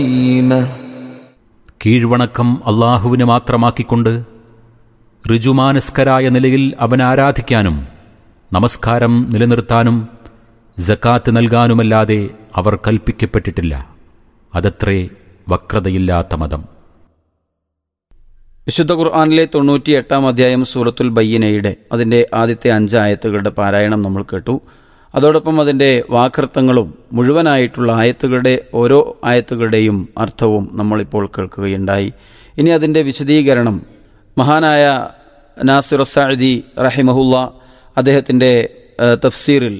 قيمة കീഴ്വണക്കം അള്ളാഹുവിന് മാത്രമാക്കിക്കൊണ്ട് ഋജുമാനസ്കരായ നിലയിൽ അവൻ ആരാധിക്കാനും നമസ്കാരം നിലനിർത്താനും ജക്കാത്ത് നൽകാനുമല്ലാതെ അവർ കൽപ്പിക്കപ്പെട്ടിട്ടില്ല അതത്രേ വക്രതയില്ലാത്ത മതം വിശുദ്ധ ഖുർആാനിലെ തൊണ്ണൂറ്റി എട്ടാം അധ്യായം സൂറത്തുൽ ബയ്യനയുടെ അതിൻ്റെ ആദ്യത്തെ അഞ്ച് ആയത്തുകളുടെ പാരായണം നമ്മൾ കേട്ടു അതോടൊപ്പം അതിൻ്റെ വാക്കർത്ഥങ്ങളും മുഴുവനായിട്ടുള്ള ആയത്തുകളുടെ ഓരോ ആയത്തുകളുടെയും അർത്ഥവും നമ്മളിപ്പോൾ കേൾക്കുകയുണ്ടായി ഇനി അതിൻ്റെ വിശദീകരണം മഹാനായ നാസിർ സാദി റഹിമഹുല്ല അദ്ദേഹത്തിൻ്റെ ഏഹ്, തഫ്സീറിൽ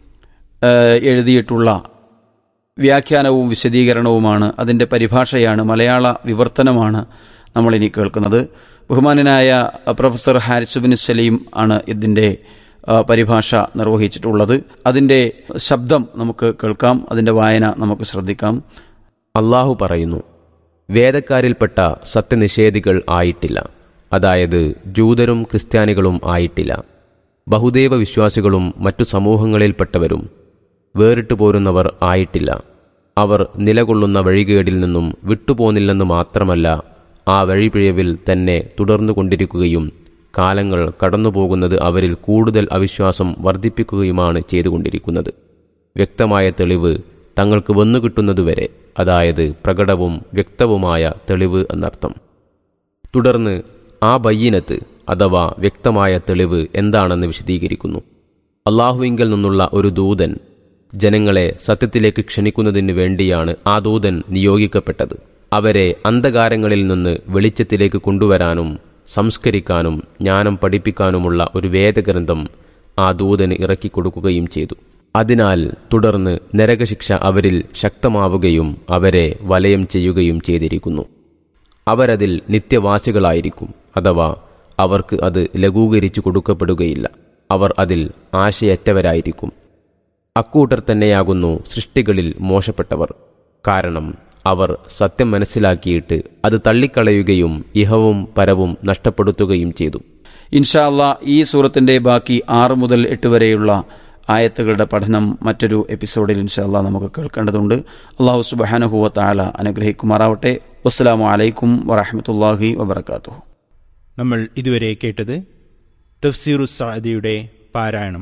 ഏഹ്, എഴുതിയിട്ടുള്ള വ്യാഖ്യാനവും വിശദീകരണവുമാണ് അതിൻ്റെ പരിഭാഷയാണ് മലയാള വിവർത്തനമാണ് നമ്മളിനി കേൾക്കുന്നത് ബഹുമാനനായ പ്രൊഫസർ ഹാരിസുബിൻ സലീം ആണ് ഇതിൻ്റെ ആ, പരിഭാഷ നിർവഹിച്ചിട്ടുള്ളത് അതിൻ്റെ ശബ്ദം നമുക്ക് കേൾക്കാം അതിൻ്റെ വായന നമുക്ക് ശ്രദ്ധിക്കാം അള്ളാഹു പറയുന്നു വേദക്കാരിൽപ്പെട്ട സത്യനിഷേധികൾ ആയിട്ടില്ല അതായത് ജൂതരും ക്രിസ്ത്യാനികളും ആയിട്ടില്ല ബഹുദൈവ വിശ്വാസികളും മറ്റു സമൂഹങ്ങളിൽപ്പെട്ടവരും വേറിട്ടു പോരുന്നവർ ആയിട്ടില്ല അവർ നിലകൊള്ളുന്ന വഴികേടിൽ നിന്നും വിട്ടുപോന്നില്ലെന്ന് മാത്രമല്ല ആ വഴിപിഴവിൽ തന്നെ തുടർന്നുകൊണ്ടിരിക്കുകയും കാലങ്ങൾ കടന്നുപോകുന്നത് അവരിൽ കൂടുതൽ അവിശ്വാസം വർദ്ധിപ്പിക്കുകയുമാണ് ചെയ്തുകൊണ്ടിരിക്കുന്നത് വ്യക്തമായ തെളിവ് തങ്ങൾക്ക് വന്നുകിട്ടുന്നതുവരെ അതായത് പ്രകടവും വ്യക്തവുമായ തെളിവ് എന്നർത്ഥം തുടർന്ന് ആ ബയ്യനത്ത് അഥവാ വ്യക്തമായ തെളിവ് എന്താണെന്ന് വിശദീകരിക്കുന്നു അള്ളാഹുവിങ്കിൽ നിന്നുള്ള ഒരു ദൂതൻ ജനങ്ങളെ സത്യത്തിലേക്ക് ക്ഷണിക്കുന്നതിന് വേണ്ടിയാണ് ആ ദൂതൻ നിയോഗിക്കപ്പെട്ടത് അവരെ അന്ധകാരങ്ങളിൽ നിന്ന് വെളിച്ചത്തിലേക്ക് കൊണ്ടുവരാനും സംസ്കരിക്കാനും ജ്ഞാനം പഠിപ്പിക്കാനുമുള്ള ഒരു വേദഗ്രന്ഥം ആ ദൂതന് ഇറക്കിക്കൊടുക്കുകയും ചെയ്തു അതിനാൽ തുടർന്ന് നരകശിക്ഷ അവരിൽ ശക്തമാവുകയും അവരെ വലയം ചെയ്യുകയും ചെയ്തിരിക്കുന്നു അവരതിൽ നിത്യവാസികളായിരിക്കും അഥവാ അവർക്ക് അത് ലഘൂകരിച്ചു കൊടുക്കപ്പെടുകയില്ല അവർ അതിൽ ആശയറ്റവരായിരിക്കും അക്കൂട്ടർ തന്നെയാകുന്നു സൃഷ്ടികളിൽ മോശപ്പെട്ടവർ കാരണം അവർ സത്യം മനസ്സിലാക്കിയിട്ട് അത് തള്ളിക്കളയുകയും ഇഹവും പരവും നഷ്ടപ്പെടുത്തുകയും ചെയ്തു ഇൻഷാ അള്ളാ ഈ സൂറത്തിൻ്റെ ബാക്കി ആറ് മുതൽ എട്ട് വരെയുള്ള ആയത്തുകളുടെ പഠനം മറ്റൊരു എപ്പിസോഡിൽ ഇൻഷാ അള്ളാ നമുക്ക് കേൾക്കേണ്ടതുണ്ട് അള്ളാഹു സുബാനഹുവ താല അനുഗ്രഹിക്കുമാറാവട്ടെ വസ്സലാമു അലൈക്കും വറഹമത്തല്ലാഹി വബർക്കാത്തു നമ്മൾ ഇതുവരെ കേട്ടത് തഫ്സീറു സാദിയുടെ പാരായണം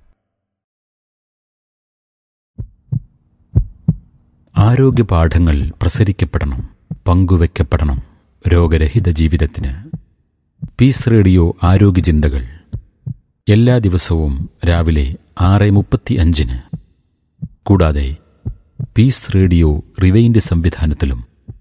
ആരോഗ്യപാഠങ്ങൾ പ്രസരിക്കപ്പെടണം പങ്കുവെക്കപ്പെടണം രോഗരഹിത ജീവിതത്തിന് പീസ് റേഡിയോ ആരോഗ്യ ചിന്തകൾ എല്ലാ ദിവസവും രാവിലെ ആറ് മുപ്പത്തി അഞ്ചിന് കൂടാതെ പീസ് റേഡിയോ റിവൈൻഡ് സംവിധാനത്തിലും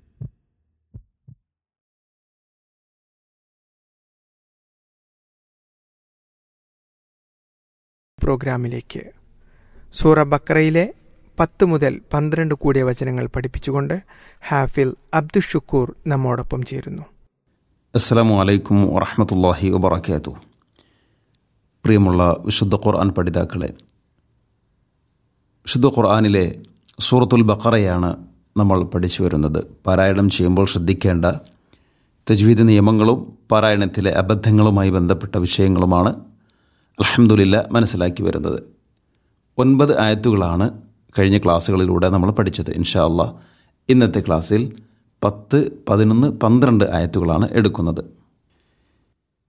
പ്രോഗ്രാമിലേക്ക് സൂറ ബക്രയിലെ പത്ത് മുതൽ പന്ത്രണ്ട് കൂടിയ വചനങ്ങൾ പഠിപ്പിച്ചുകൊണ്ട് ഹാഫിൽ അബ്ദുഷുക്കൂർ നമ്മോടൊപ്പം ചേരുന്നു അസ്സലാമു അലൈക്കും വറഹമത്തല്ലാഹി വബർക്കാത്തു പ്രിയമുള്ള വിശുദ്ധ ഖുർആൻ പഠിതാക്കളെ വിശുദ്ധ ഖുർആനിലെ സൂറത്തുൽ ബക്കറയാണ് നമ്മൾ പഠിച്ചു വരുന്നത് പാരായണം ചെയ്യുമ്പോൾ ശ്രദ്ധിക്കേണ്ട തജ്വീദ് നിയമങ്ങളും പാരായണത്തിലെ അബദ്ധങ്ങളുമായി ബന്ധപ്പെട്ട വിഷയങ്ങളുമാണ് അലഹമുല്ല മനസ്സിലാക്കി വരുന്നത് ഒൻപത് ആയത്തുകളാണ് കഴിഞ്ഞ ക്ലാസ്സുകളിലൂടെ നമ്മൾ പഠിച്ചത് ഇൻഷാ അള്ളാഹ് ഇന്നത്തെ ക്ലാസ്സിൽ പത്ത് പതിനൊന്ന് പന്ത്രണ്ട് ആയത്തുകളാണ് എടുക്കുന്നത്